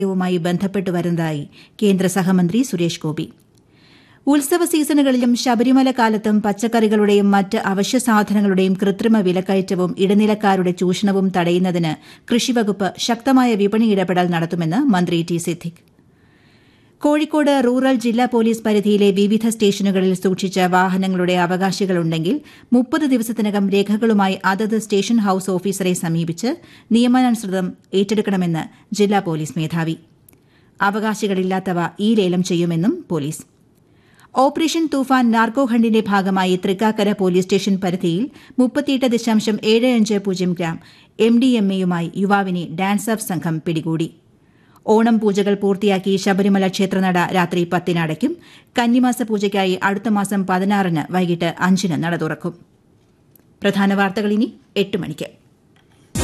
വുമായി ബന്ധപ്പെട്ടു വരുന്നതായി കേന്ദ്ര സഹമന്ത്രി സുരേഷ് ഗോപി ഉത്സവ സീസണുകളിലും ശബരിമല കാലത്തും പച്ചക്കറികളുടെയും മറ്റ് അവശ്യ സാധനങ്ങളുടെയും കൃത്രിമ വിലക്കയറ്റവും ഇടനിലക്കാരുടെ ചൂഷണവും തടയുന്നതിന് കൃഷിവകുപ്പ് ശക്തമായ വിപണി ഇടപെടൽ നടത്തുമെന്ന് മന്ത്രി ടി സിദ്ദിഖ് കോഴിക്കോട് റൂറൽ ജില്ലാ പോലീസ് പരിധിയിലെ വിവിധ സ്റ്റേഷനുകളിൽ സൂക്ഷിച്ച വാഹനങ്ങളുടെ അവകാശികളുണ്ടെങ്കിൽ മുപ്പത് ദിവസത്തിനകം രേഖകളുമായി അതത് സ്റ്റേഷൻ ഹൌസ് ഓഫീസറെ സമീപിച്ച് നിയമാനുസൃതം ഏറ്റെടുക്കണമെന്ന് ജില്ലാ പോലീസ് മേധാവി അവകാശികളില്ലാത്തവ ഈ ലേലം ചെയ്യുമെന്നും പോലീസ് ഓപ്പറേഷൻ തൂഫാൻ നാർക്കോ ഹണ്ടിന്റെ ഭാഗമായി തൃക്കാക്കര പോലീസ് സ്റ്റേഷൻ പരിധിയിൽ മുപ്പത്തിയെട്ട് ദശാംശം ഏഴ് അഞ്ച് പൂജ്യം ഗ്രാം എം ഡി എം എയുമായി യുവാവിനെ ഡാൻസ് ഓഫ് സംഘം പിടികൂടി ഓണം പൂജകൾ പൂർത്തിയാക്കി ശബരിമല ക്ഷേത്രനട രാത്രി പത്തിന് അടയ്ക്കും കന്നിമാസ പൂജയ്ക്കായി അടുത്ത മാസം പതിനാറിന് വൈകിട്ട് അഞ്ചിന് നട തുറക്കും പ്രധാന വാർത്തകൾ ഇനി എട്ട് മണിക്ക്